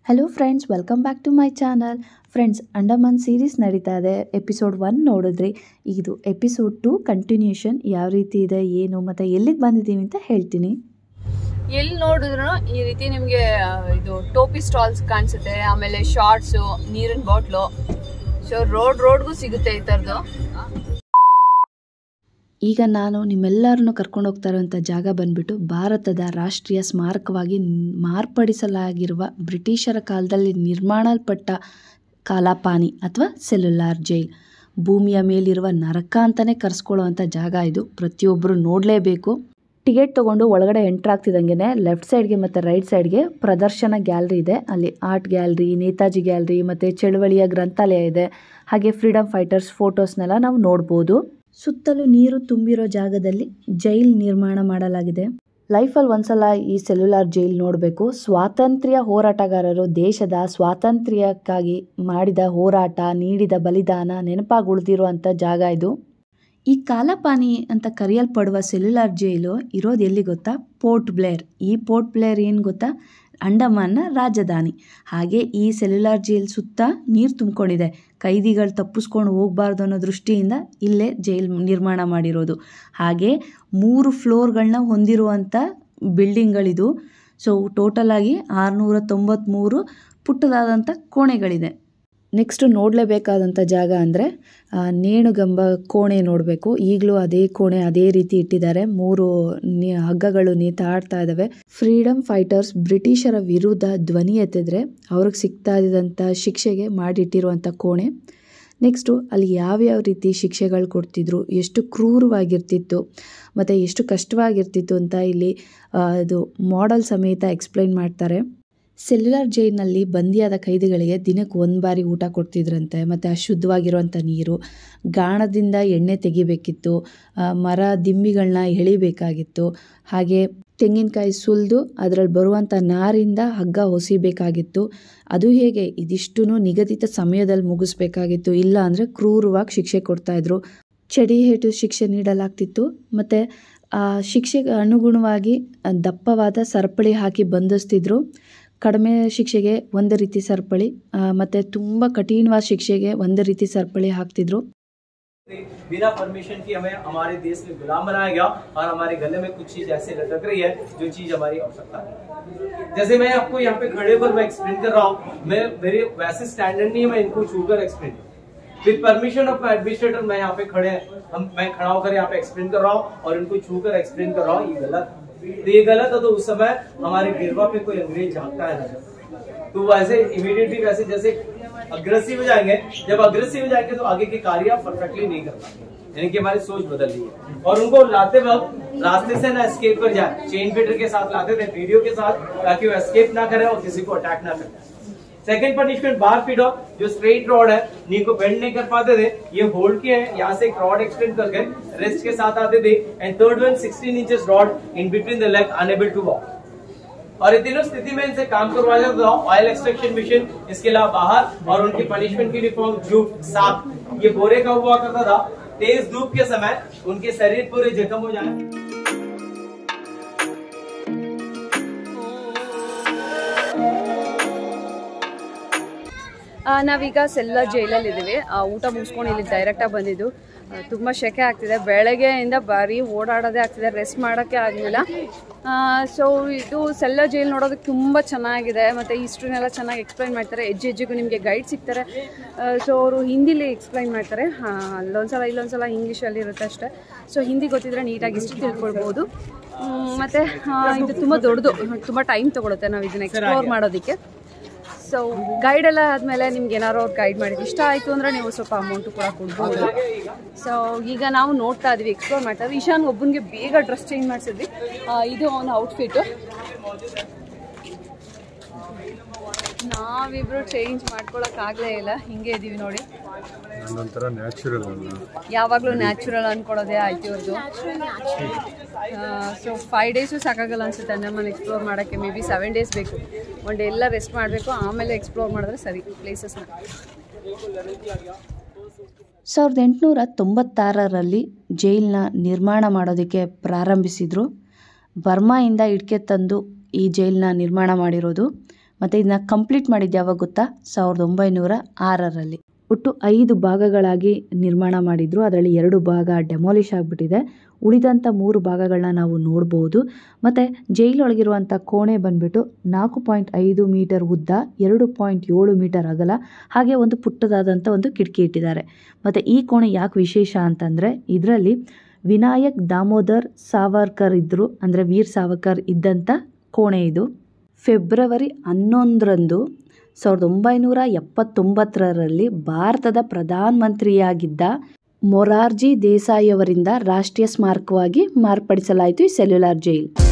Hello friends welcome back to my channel friends Andaman series ನಡೀತಾ ಇದೆ episode one ನೋಡಿದ್ರಿ ಇದು ಎಪಿಸೋಡ್ ಟು ಕಂಟಿನ್ಯೂಷನ್ ಯಾವ ರೀತಿ ಇದೆ ಏನು ಮತ್ತು ಎಲ್ಲಿಗೆ ಬಂದಿದ್ದೀವಿ ಅಂತ ಹೇಳ್ತೀನಿ ಎಲ್ಲಿ ನೋಡಿದ್ರು ಈ ರೀತಿ ನಿಮ್ಗೆ ಆ, ಇದು ಟೋಪಿ ಸ್ಟಾಲ್ಸ್ ಕಾಣಿಸುತ್ತೆ ಆಮೇಲೆ ಶಾರ್ಟ್ಸು ನೀರಿನ ಬಾಟ್ಲು ಸೊ ರೋಡ್ ರೋಡ್ಗೂ ಸಿಗುತ್ತೆ ಈ ಥರದ್ದು ಈಗ ನಾನು ನಿಮ್ಮೆಲ್ಲರನ್ನು ಕರ್ಕೊಂಡು ಹೋಗ್ತಾ ಇರುವಂಥ ಜಾಗ ಬಂದ್ಬಿಟ್ಟು ಭಾರತದ ರಾಷ್ಟ್ರೀಯ ಸ್ಮಾರಕವಾಗಿ ನ್- ಮಾರ್ಪಡಿಸಲಾಗಿರುವ ಬ್ರಿಟಿಷರ ಕಾಲದಲ್ಲಿ ನಿರ್ಮಾಣಲ್ಪಟ್ಟ ಕಾಲಾಪಾನಿ ಅಥವಾ ಸೆಲ್ಯುಲಾರ್ ಜೈಲ್ ಭೂಮಿಯ ಮೇಲಿರುವ ನರಕ ಅಂತಲೇ ಕರೆಸ್ಕೊಳ್ಳುವಂಥ ಜಾಗ ಇದು ಪ್ರತಿಯೊಬ್ಬರು ನೋಡಲೇಬೇಕು ಟಿಕೆಟ್ ತೊಗೊಂಡು ಒಳಗಡೆ ಎಂಟ್ರ್ ಆಗ್ತಿದ್ದಂಗೆ ಲೆಫ್ಟ್ ಸೈಡ್ಗೆ ಮತ್ತು ರೈಟ್ ಸೈಡ್ಗೆ ಪ್ರದರ್ಶನ ಗ್ಯಾಲರಿ ಇದೆ ಅಲ್ಲಿ ಆರ್ಟ್ ಗ್ಯಾಲರಿ ನೇತಾಜಿ ಗ್ಯಾಲರಿ ಮತ್ತು ಚಳುವಳಿಯ ಗ್ರಂಥಾಲಯ ಇದೆ ಹಾಗೆ ಫ್ರೀಡಮ್ ಫೈಟರ್ಸ್ ಫೋಟೋಸ್ನೆಲ್ಲ ನಾವು ನೋಡ್ಬೋದು ಸುತ್ತಲೂ ನೀರು ತುಂಬಿರೋ ಜಾಗದಲ್ಲಿ ಜೈಲ್ ನಿರ್ಮಾಣ ಮಾಡಲಾಗಿದೆ ಲೈಫಲ್ಲಿ ಒಂದ್ಸಲ ಈ ಸೆಲ್ಯುಲಾರ್ ಜೈಲ್ ನೋಡಬೇಕು ಸ್ವಾತಂತ್ರ್ಯ ಹೋರಾಟಗಾರರು ದೇಶದ ಸ್ವಾತಂತ್ರ್ಯಕ್ಕಾಗಿ ಮಾಡಿದ ಹೋರಾಟ ನೀಡಿದ ಬಲಿದಾನ ನೆನಪಾಗಿ ಉಳಿದಿರುವಂಥ ಜಾಗ ಇದು ಈ ಕಾಲಪಾನಿ ಅಂತ ಕರೆಯಲ್ಪಡುವ ಸೆಲ್ಯುಲಾರ್ ಜೈಲು ಇರೋದು ಎಲ್ಲಿ ಗೊತ್ತಾ ಪೋರ್ಟ್ ಬ್ಲೇರ್ ಈ ಪೋರ್ಟ್ ಬ್ಲೇರ್ ಏನು ಗೊತ್ತಾ ಅಂಡಮಾನ್ನ ರಾಜಧಾನಿ ಹಾಗೆ ಈ ಸೆಲ್ಯುಲಾರ್ ಜೈಲ್ ಸುತ್ತ ನೀರು ತುಂಬಿಕೊಂಡಿದೆ ಕೈದಿಗಳು ತಪ್ಪಿಸ್ಕೊಂಡು ಹೋಗಬಾರ್ದು ಅನ್ನೋ ದೃಷ್ಟಿಯಿಂದ ಇಲ್ಲೇ ಜೈಲ್ ನಿರ್ಮಾಣ ಮಾಡಿರೋದು ಹಾಗೆ ಮೂರು ಫ್ಲೋರ್ಗಳನ್ನ ಹೊಂದಿರುವಂಥ ಬಿಲ್ಡಿಂಗ್ಗಳಿದು ಸೊ ಟೋಟಲ್ ಆಗಿ ಆರುನೂರ ತೊಂಬತ್ತ್ಮೂರು ಪುಟ್ಟದಾದಂಥ ಕೋಣೆಗಳಿದೆ ನೆಕ್ಸ್ಟ್ ನೋಡಲೇಬೇಕಾದಂಥ ಜಾಗ ಅಂದರೆ ನೇಣುಗಂಬ ಕೋಣೆ ನೋಡಬೇಕು ಈಗಲೂ ಅದೇ ಕೋಣೆ ಅದೇ ರೀತಿ ಇಟ್ಟಿದ್ದಾರೆ ಮೂರು ನಿ ಹಗ್ಗಗಳು ನೇತಾಡ್ತಾ ಇದ್ದಾವೆ ಫ್ರೀಡಮ್ ಫೈಟರ್ಸ್ ಬ್ರಿಟಿಷರ ವಿರುದ್ಧ ಧ್ವನಿ ಎತ್ತಿದ್ರೆ ಅವ್ರಿಗೆ ಸಿಗ್ತಾ ಇದ್ದಂಥ ಶಿಕ್ಷೆಗೆ ಮಾಡಿಟ್ಟಿರುವಂಥ ಕೋಣೆ ನೆಕ್ಸ್ಟು ಅಲ್ಲಿ ಯಾವ್ಯಾವ ರೀತಿ ಶಿಕ್ಷೆಗಳು ಕೊಡ್ತಿದ್ರು ಎಷ್ಟು ಕ್ರೂರವಾಗಿರ್ತಿತ್ತು ಮತ್ತು ಎಷ್ಟು ಕಷ್ಟವಾಗಿರ್ತಿತ್ತು ಅಂತ ಇಲ್ಲಿ ಆ, ಇದು ಮಾಡೆಲ್ ಸಮೇತ ಎಕ್ಸ್ಪ್ಲೈನ್ ಮಾಡ್ತಾರೆ ಸೆಲ್ಯುಲಾರ್ ಜೈಲ್ನಲ್ಲಿ ಬಂದಿಯಾದ ಕೈದಿಗಳಿಗೆ ದಿನಕ್ಕೆ ಒಂದು ಬಾರಿ ಊಟ ಕೊಡ್ತಿದ್ರಂತೆ ಮತ್ತು ಅಶುದ್ಧವಾಗಿರುವಂಥ ನೀರು ಗಾಣದಿಂದ ಎಣ್ಣೆ ತೆಗಿಬೇಕಿತ್ತು ಆ, ಮರ ದಿಂಬಿಗಳನ್ನ ಎಳಿಬೇಕಾಗಿತ್ತು ಹಾಗೆ ತೆಂಗಿನಕಾಯಿ ಸುಲಿದು ಅದರಲ್ಲಿ ಬರುವಂಥ ನಾರಿಂದ ಹಗ್ಗ ಹೊಸಿಬೇಕಾಗಿತ್ತು ಅದು ಹೇಗೆ ಇದಿಷ್ಟೂ ನಿಗದಿತ ಸಮಯದಲ್ಲಿ ಮುಗಿಸ್ಬೇಕಾಗಿತ್ತು ಇಲ್ಲ ಅಂದರೆ ಕ್ರೂರವಾಗಿ ಶಿಕ್ಷೆ ಕೊಡ್ತಾಯಿದ್ರು ಚಡಿ ಹೇಟು ಶಿಕ್ಷೆ ನೀಡಲಾಗ್ತಿತ್ತು ಮತ್ತು ಆ ಶಿಕ್ಷೆಗೆ ಅನುಗುಣವಾಗಿ ಆ, ದಪ್ಪವಾದ ಸರಪಳಿ ಹಾಕಿ ಬಂಧಿಸ್ತಿದ್ರು ಕಡಿಮೆ ಶಿಕ್ಷೆಗೆ ಒಂದು ರೀತಿ ಸರಪಳಿ ಮತ್ತು ತುಂಬ ಕಠಿಣವಾದ ಶಿಕ್ಷೆಗೆ ಒಂದು ರೀತಿ ಸರಪಳಿ ಹಾಕ್ತಿದ್ರು बिना परमिशन की हमें हमारे देश में गुलाम बनाया गया और हमारे गले में कुछ चीज ऐसे लटक रही है जो चीज हमारी आवश्यकता है जैसे मैं आपको यहाँ पे खड़े पर मैं एक्सप्लेन कर रहा हूँ मैं मेरे वैसे स्टैंडर्ड नहीं है मैं इनको छूकर explain with permission of administrator मैं यहाँ पे खड़े हम मैं खड़ा होकर यहाँ पे एक्सप्लेन कर रहा हूँ और इनको छूकर एक्सप्लेन कर रहा हूँ ये गलत है। तो ये गलत है तो उस समय हमारे गिरवा पे कोई अंग्रेज झांकता है नजर तो वैसे इमीडिएटली वैसे जैसे अग्रेसिव हो जाएंगे जब अग्रेसिव हो जाएंगे तो आगे के कार्य आप परफेक्टली नहीं कर पाएंगे यानी कि हमारी सोच बदल रही है और उनको लाते वक्त रास्ते से ना एस्केप कर जाए चेन फिटर के साथ लाते थे वीडियो के साथ ताकि वो एस्केप ना करे और किसी को अटैक ना करे second punishment bar feed of जो स्ट्रेट रॉड है नी को बेंड नहीं कर पाते थे ये होल्ड किए हैं यहाँ से एक रॉड एक्सटेंड करके रेस्ट के साथ आते थे and third one 16 inches rod in between the leg enable to walk और ये तीनों स्थिति में इनसे काम करवाया जाता था ऑयल एक्सट्रैक्शन मशीन इसके अलावा बाहर और उनकी पनिशमेंट की यूनिफॉर्म जूट साफ ये बोरे का हुआ करता था तेज धूप के समय उनके शरीर पूरे जख्म हो जाए ಆ, ನಾವೀಗ ಸೆಲ್ಲ ಜೈಲಲ್ಲಿ ಇದ್ದೀವಿ ಆ, ಊಟ ಮುಗಿಸ್ಕೊಂಡು ಇಲ್ಲಿ ಡೈರೆಕ್ಟಾಗಿ ಬಂದಿದ್ದು ಆ, ತುಂಬ ಶೆಕೆ ಆಗ್ತಿದೆ ಬೆಳಗ್ಗೆಯಿಂದ ಬರೀ ಓಡಾಡೋದೇ ಆಗ್ತಿದೆ ರೆಸ್ಟ್ ಮಾಡೋಕ್ಕೆ ಆಗಲಿಲ್ಲ ಸೊ ಇದು ಸೆಲ್ಲ ಜೈಲ್ ನೋಡೋದಕ್ಕೆ ತುಂಬ ಚೆನ್ನಾಗಿದೆ ಮತ್ತು ಹಿಸ್ಟ್ರಿನೆಲ್ಲ ಚೆನ್ನಾಗಿ ಎಕ್ಸ್ಪ್ಲೈನ್ ಮಾಡ್ತಾರೆ ಹೆಜ್ಜೆ ಹೆಜ್ಜೆಗೂ ನಿಮಗೆ ಗೈಡ್ ಸಿಗ್ತಾರೆ ಸೊ ಅವರು ಹಿಂದಿಲಿ ಎಕ್ಸ್ಪ್ಲೈನ್ ಮಾಡ್ತಾರೆ ಆ, ಅಲ್ಲೊಂದ್ಸಲ ಇಲ್ಲೊಂದ್ಸಲ ಇಂಗ್ಲೀಷಲ್ಲಿ ಇರುತ್ತೆ ಅಷ್ಟೇ ಸೊ ಹಿಂದಿ ಗೊತ್ತಿದ್ರೆ ನೀಟಾಗಿ ಇಷ್ಟು ತಿಳ್ಕೊಳ್ಬೋದು ಮ್, ಮತ್ತೆ ಆ, ಇದು ತುಂಬ ದೊಡ್ಡದು ತುಂಬ ಟೈಮ್ ತೊಗೊಳುತ್ತೆ ನಾವು ಇದನ್ನ ಎಕ್ಸ್ಪ್ಲೋರ್ ಮಾಡೋದಕ್ಕೆ ಸೊ ಗೈಡ್ ಎಲ್ಲ ಆದಮೇಲೆ ನಿಮ್ಗೆ ಏನಾದ್ರು ಅವ್ರು ಗೈಡ್ ಮಾಡಿದ್ದು ಇಷ್ಟ ಆಯಿತು ಅಂದರೆ ನೀವು ಸ್ವಲ್ಪ ಅಮೌಂಟು ಕೂಡ ಕೊಡ್ಬೋದು ಸೊ ಈಗ ನಾವು ನೋಡ್ತಾ ಇದ್ವಿ ಎಕ್ಸ್ಪ್ಲೋರ್ ಮಾಡ್ತಾ ಇದ್ವಿ ಇಶಾನ್ ಒಬ್ಬನಿಗೆ ಬೇಗ ಡ್ರೆಸ್ ಚೇಂಜ್ ಮಾಡಿಸಿದ್ವಿ ಆ, ಇದು ಅವನ ಔಟ್ಫಿಟ್ಟು ನಾವಿಬ್ರು ಚೇಂಜ್ ಮಾಡ್ಕೊಳಕ್ಕಾಗಲೇ ಇಲ್ಲ ಹಿಂಗೆ ಇದ್ದೀವಿ ನೋಡಿ ಒಂದೊಂಥರ ನ್ಯಾಚುರಲ್ ಅಲ್ಲ ಯಾವಾಗಲೂ ನ್ಯಾಚುರಲ್ ಅನ್ಕೊಳ್ಳೋದೇ ಆಯ್ತು ಇವ್ರದ್ದು ಸೊ ಫೈವ್ ಡೇಸು ಸಾಕಾಗಲ್ಲ ಅನ್ಸುತ್ತೆ ಅಂಡಮಾನ್ ಎಕ್ಸ್ಪ್ಲೋರ್ ಮಾಡೋಕ್ಕೆ ಮೇ ಬಿ ಸೆವೆನ್ ಡೇಸ್ ಬೇಕು ಒನ್ ಡೇ ಎಲ್ಲ ರೆಸ್ಟ್ ಮಾಡಬೇಕು ಆಮೇಲೆ ಎಕ್ಸ್ಪ್ಲೋರ್ ಮಾಡಿದ್ರೆ ಸರಿ ಪ್ಲೇಸಸ್ನ ಸಾವಿರದ ಎಂಟುನೂರ ತೊಂಬತ್ತಾರರಲ್ಲಿ ಜೈಲನ್ನ ನಿರ್ಮಾಣ ಮಾಡೋದಕ್ಕೆ ಪ್ರಾರಂಭಿಸಿದರು ಬರ್ಮಾಯಿಂದ ಇಟ್ಕೆ ತಂದು ಈ ಜೈಲನ್ನ ನಿರ್ಮಾಣ ಮಾಡಿರೋದು ಮತ್ತು ಇದನ್ನ ಕಂಪ್ಲೀಟ್ ಮಾಡಿದ್ದು ಯಾವಾಗ ಗೊತ್ತಾ ಸಾವಿರದ ಒಂಬೈನೂರ ಆರರಲ್ಲಿ ಒಟ್ಟು ಐದು ಭಾಗಗಳಾಗಿ ನಿರ್ಮಾಣ ಮಾಡಿದ್ರು ಅದರಲ್ಲಿ ಎರಡು ಭಾಗ ಡೆಮಾಲಿಷ್ ಆಗಿಬಿಟ್ಟಿದೆ ಉಳಿದಂಥ ಮೂರು ಭಾಗಗಳನ್ನ ನಾವು ನೋಡ್ಬೋದು ಮತ್ತು ಜೈಲೊಳಗಿರುವಂಥ ಕೋಣೆ ಬಂದ್ಬಿಟ್ಟು ನಾಲ್ಕು ಪಾಯಿಂಟ್ ಐದು ಮೀಟರ್ ಉದ್ದ ಎರಡು ಪಾಯಿಂಟ್ ಏಳು ಮೀಟರ್ ಅಗಲ ಹಾಗೆ ಒಂದು ಪುಟ್ಟದಾದಂಥ ಒಂದು ಕಿಟಕಿ ಇಟ್ಟಿದ್ದಾರೆ ಮತ್ತು ಈ ಕೋಣೆ ಯಾಕೆ ವಿಶೇಷ ಅಂತಂದರೆ ಇದರಲ್ಲಿ ವಿನಾಯಕ್ ದಾಮೋದರ್ ಸಾವರ್ಕರ್ ಇದ್ದರು ಅಂದರೆ ವೀರ್ ಸಾವರ್ಕರ್ ಇದ್ದಂಥ ಕೋಣೆ ಇದು ಫೆಬ್ರವರಿ ಹನ್ನೊಂದರಂದು ಸಾವಿರದ ಒಂಬೈನೂರ ಎಪ್ಪತ್ತೊಂಬತ್ತರಲ್ಲಿ ಭಾರತದ ಪ್ರಧಾನಮಂತ್ರಿಯಾಗಿದ್ದ ಮೊರಾರ್ಜಿ ದೇಸಾಯಿ ಅವರಿಂದ ರಾಷ್ಟ್ರೀಯ ಸ್ಮಾರಕವಾಗಿ ಮಾರ್ಪಡಿಸಲಾಯಿತು ಈ ಸೆಲ್ಯುಲಾರ್ ಜೈಲ್